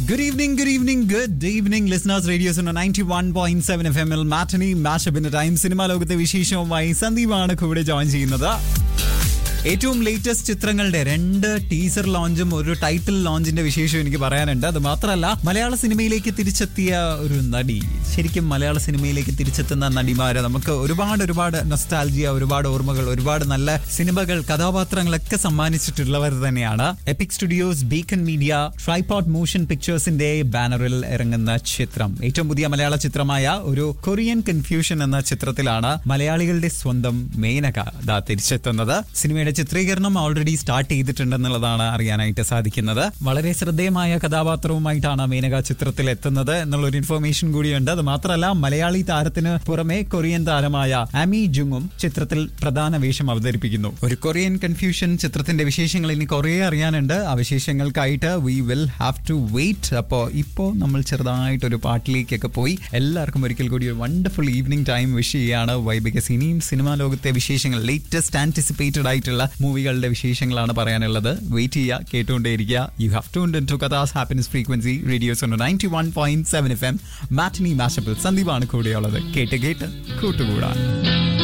Good evening, good evening, good evening, listeners. Radio Suno 91.7 FM ൽ matinee മാഷപ്പിന്റെ time സിനിമാ ലോകത്തെ വിശേഷവുമായി സന്ദീപാണ് കൂടെ ജോയിൻ ചെയ്യുന്നത് ഏറ്റവും ലേറ്റസ്റ്റ് ചിത്രങ്ങളുടെ രണ്ട് ടീസർ ലോഞ്ചും ഒരു ടൈറ്റിൽ ലോഞ്ചിന്റെ വിശേഷം എനിക്ക് പറയാനുണ്ട് അത് മാത്രമല്ല മലയാള സിനിമയിലേക്ക് തിരിച്ചെത്തിയ ഒരു നടി ശരിക്കും മലയാള സിനിമയിലേക്ക് തിരിച്ചെത്തുന്ന നടിമാരെ നമുക്ക് ഒരുപാട് ഒരുപാട് നൊസ്റ്റാൾജിയ ഒരുപാട് ഓർമ്മകൾ ഒരുപാട് നല്ല സിനിമകൾ കഥാപാത്രങ്ങളൊക്കെ സമ്മാനിച്ചിട്ടുള്ളവർ തന്നെയാണ് epic studios beacon media tripod motion പിക്ചേഴ്സിന്റെ ബാനറിൽ ഇറങ്ങുന്ന ചിത്രം ഏറ്റവും പുതിയ മലയാള ചിത്രമായ ഒരു കൊറിയൻ കൺഫ്യൂഷൻ എന്ന ചിത്രത്തിലാണ് മലയാളികളുടെ സ്വന്തം മേനക ദാ തിരിച്ചെത്തുന്നത് സിനിമയുടെ ചിത്രീകരണം ഓൾറെഡി സ്റ്റാർട്ട് ചെയ്തിട്ടുണ്ടെന്നുള്ളതാണ് അറിയാനായിട്ട് സാധിക്കുന്നത് വളരെ ശ്രദ്ധേയമായ കഥാപാത്രവുമായിട്ടാണ് മേനക ചിത്രത്തിൽ എത്തുന്നത് എന്നുള്ളൊരു ഇൻഫർമേഷൻ കൂടിയുണ്ട് അത് മാത്രമല്ല മലയാളി താരത്തിന് പുറമെ കൊറിയൻ താരമായ ആമി ജുങ്ങും ചിത്രത്തിൽ പ്രധാന വേഷം അവതരിപ്പിക്കുന്നു ഒരു കൊറിയൻ കൺഫ്യൂഷൻ ചിത്രത്തിന്റെ വിശേഷങ്ങൾ ഇനി കുറേ അറിയാനുണ്ട് ആ വിശേഷങ്ങൾക്കായിട്ട് we will have to wait അപ്പോൾ ഇപ്പോൾ നമ്മൾ ചെറുതായിട്ടൊരു പാട്ടിലേക്കൊക്കെ പോയി എല്ലാവർക്കും ഒരിക്കൽ കൂടി ഒരു വണ്ടർഫുൾ ഈവനിങ് ടൈം വിഷ് ചെയ്യാണ് വൈ ബിക്കസ് ഇനിയും സിനിമാ ലോകത്തെ വിശേഷങ്ങൾ ലേറ്റസ്റ്റ് ആന്റിസിപ്പേറ്റഡ് ആയിട്ടുള്ള മൂവികളുടെ വിശേഷങ്ങളാണ് പറയാനുള്ളത് വെയിറ്റ് ചെയ്യുക കേട്ടുകൊണ്ടേയിരിക്കുക യു ഹാവ് ടു ടു കഥാസ് happiness frequency radios ninety one point seven F M matinee മാഷപ്പിൽ സന്ദീപാണ് കൂടെയുള്ളത് കേട്ട് കേട്ട് കൂട്ടുകൂടാൻ